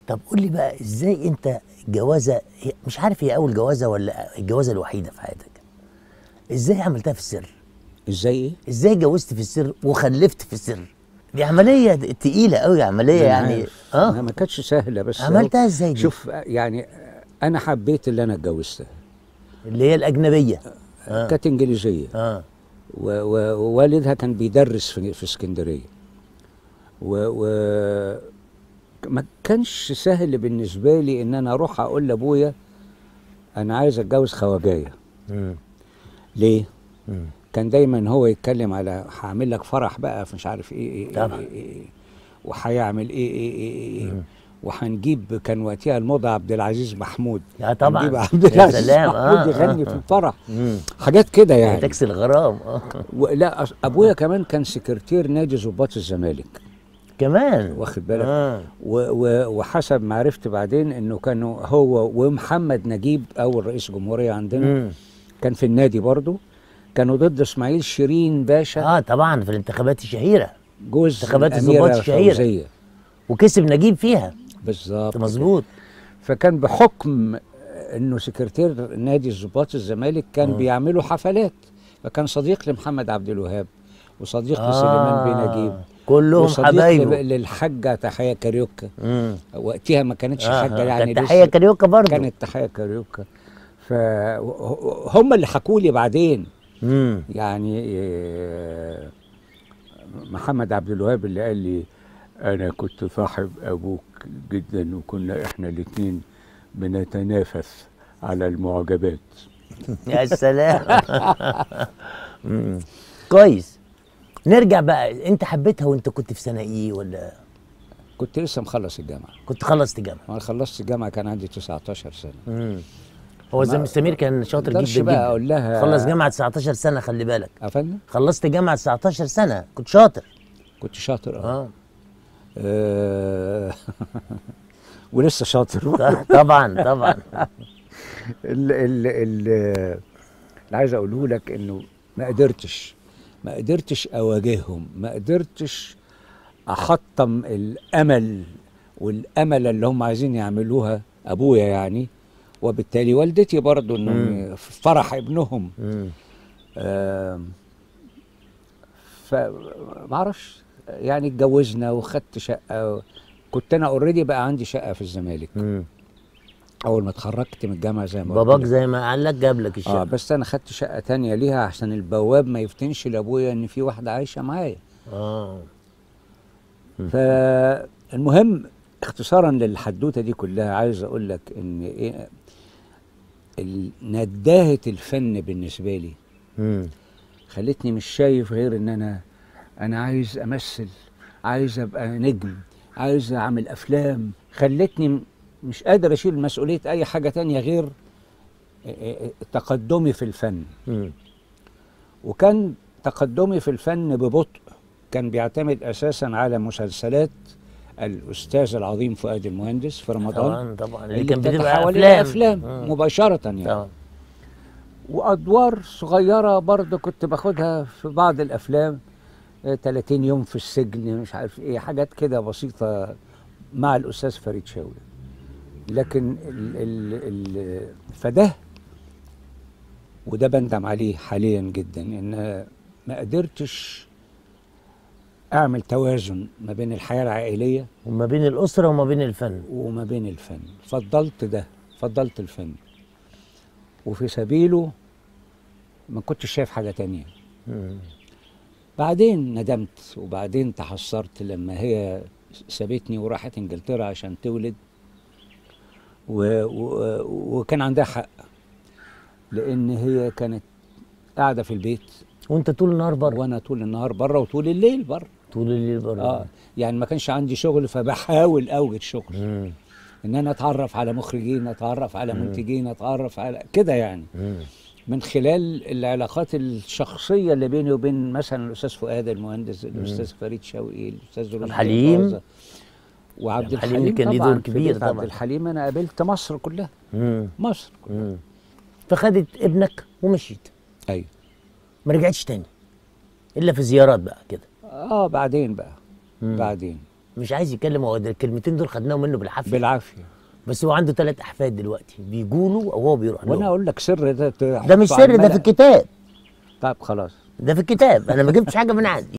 طب قول لي بقى ازاي انت جوازه هي- مش عارف هي اول جوازه ولا الجوازه الوحيده في حياتك ازاي عملتها في السر ازاي ايه ازاي اتجوزت في السر وخلفت في السر دي عمليه تقيله قوي عمليه أنا يعني عارف. أنا اه ما كانتش سهله بس عملتها ازاي دي؟ شوف يعني انا حبيت اللي انا اتجوزتها اللي هي الاجنبيه اه كانت انجليزيه اه و- و- ووالدها كان بيدرس في في اسكندريه و, و ما كانش سهل بالنسبه لي ان انا اروح اقول لابويا انا عايز اتجوز خواجايه مم. ليه مم. كان دايما هو يتكلم على هعمل لك فرح بقى في مش عارف ايه ايه طبعا. إيه, إيه, إيه وهيعمل ايه ايه ايه, إيه, إيه وهنجيب كان وقتها الموضة عبد العزيز محمود اه طبعا هنجيب عبد يا العزيز سلام محمود اه يغني آه. في الفرح مم. حاجات كده يعني تاكسي الغرام اه ولا أص- ابويا كمان كان سكرتير نادي ضباط الزمالك كمان واخد بالك اه و و وحسب ما عرفت بعدين انه كانوا هو ومحمد نجيب اول رئيس جمهوريه عندنا مم. كان في النادي برضه كانوا ضد اسماعيل شيرين باشا اه طبعا في الانتخابات الشهيره جوز انتخابات الأميرة الضباط الشهيرة. فوزية. وكسب نجيب فيها بالظبط مظبوط فكان بحكم انه سكرتير نادي الضباط الزمالك كان آه. بيعملوا حفلات فكان صديق لمحمد عبد الوهاب وصديق لسليمان بن نجيب كلهم وصديق حبايبه لب- للحاجه تحيه كاريوكا مم. وقتها ما كانتش آه، حاجه آه. يعني كانت لسه. تحيه كاريوكا برضه كانت تحيه كاريوكا فهم اللي حكوا لي بعدين مم. يعني آه، محمد عبد الوهاب اللي قال لي انا كنت صاحب ابوك جدا وكنا احنا الاثنين بنتنافس على المعجبات يا سلام مم. كويس نرجع بقى انت حبيتها وانت كنت في سنه ايه ولا كنت لسه مخلص الجامعه كنت خلصت جامعه وانا خلصت الجامعه كان عندي 19 سنه مم. هو زي سمير كان شاطر مقدرش جدا بقى جدا اقول لها خلص جامعه 19 سنه خلي بالك افندم خلصت جامعه 19 سنه كنت شاطر كنت شاطر اه, اه آه. ولسه شاطر طبعا طبعا ال ال ال اللي عايز اقوله لك انه ما قدرتش ما قدرتش اواجههم ما قدرتش احطم الامل والامل اللي هم عايزين يعملوها ابويا يعني وبالتالي والدتي برضو انه مم. فرح ابنهم مم. آم، فمعرفش يعني اتجوزنا وخدت شقه كنت انا اوريدي بقى عندي شقه في الزمالك مم. اول ما اتخرجت من الجامعه زي ما قلت باباك لك. زي ما قال لك جاب لك اه الشقه بس انا خدت شقه تانية ليها عشان البواب ما يفتنش لابويا ان في واحده عايشه معايا اه فالمهم اختصارا للحدوته دي كلها عايز اقول لك ان ايه ال- نداهه الفن بالنسبه لي مم. خلتني مش شايف غير ان انا انا عايز امثل عايز ابقى نجم عايز اعمل افلام خلتني م- مش قادر اشيل مسؤوليه اي حاجه تانية غير ا- ا- تقدمي في الفن مم. وكان تقدمي في الفن ببطء كان بيعتمد اساسا على مسلسلات الاستاذ العظيم فؤاد المهندس في رمضان طبعا طبعا اللي كان بتتحول بتبقى الى افلام افلام مم. مباشره يعني طبعا وادوار صغيره برضه كنت باخدها في بعض الافلام آه، 30 يوم في السجن مش عارف ايه حاجات كده بسيطه مع الاستاذ فريد شاوي لكن ال ال ال فده وده بندم عليه حاليا جدا ان ما قدرتش اعمل توازن ما بين الحياه العائليه وما بين الاسره وما بين الفن وما بين الفن فضلت ده فضلت الفن وفي سبيله ما كنتش شايف حاجة تانية مم. بعدين ندمت وبعدين تحسرت لما هي سابتني وراحت انجلترا عشان تولد و... و... وكان عندها حق لان هي كانت قاعده في البيت وانت طول النهار بره وانا طول النهار بره وطول الليل بره طول الليل بره اه يعني ما كانش عندي شغل فبحاول اوجد شغل مم. ان انا اتعرف على مخرجين اتعرف على منتجين اتعرف على كده يعني مم. من خلال العلاقات الشخصيه اللي بيني وبين مثلا الاستاذ فؤاد المهندس الاستاذ فريد شوقي الاستاذ رشدي حليم. أباظة، وعبد عبد الحليم الحليم كان ليه طبعا دور في كبير بيت عبد طبعا. الحليم انا قابلت مصر كلها مم. مصر مم. فخدت ابنك ومشيت ايوه ما رجعتش تاني الا في زيارات بقى كده اه بعدين بقى مم. بعدين مش عايز يتكلم هو ده الكلمتين دول خدناهم منه بالعافيه بالعافيه بس هو عنده ثلاث احفاد دلوقتي بيجوا او هو بيروح وانا لهم اقول لك سر ده ده مش سر ده في الكتاب طيب خلاص ده في الكتاب انا ما جبتش حاجه من عندي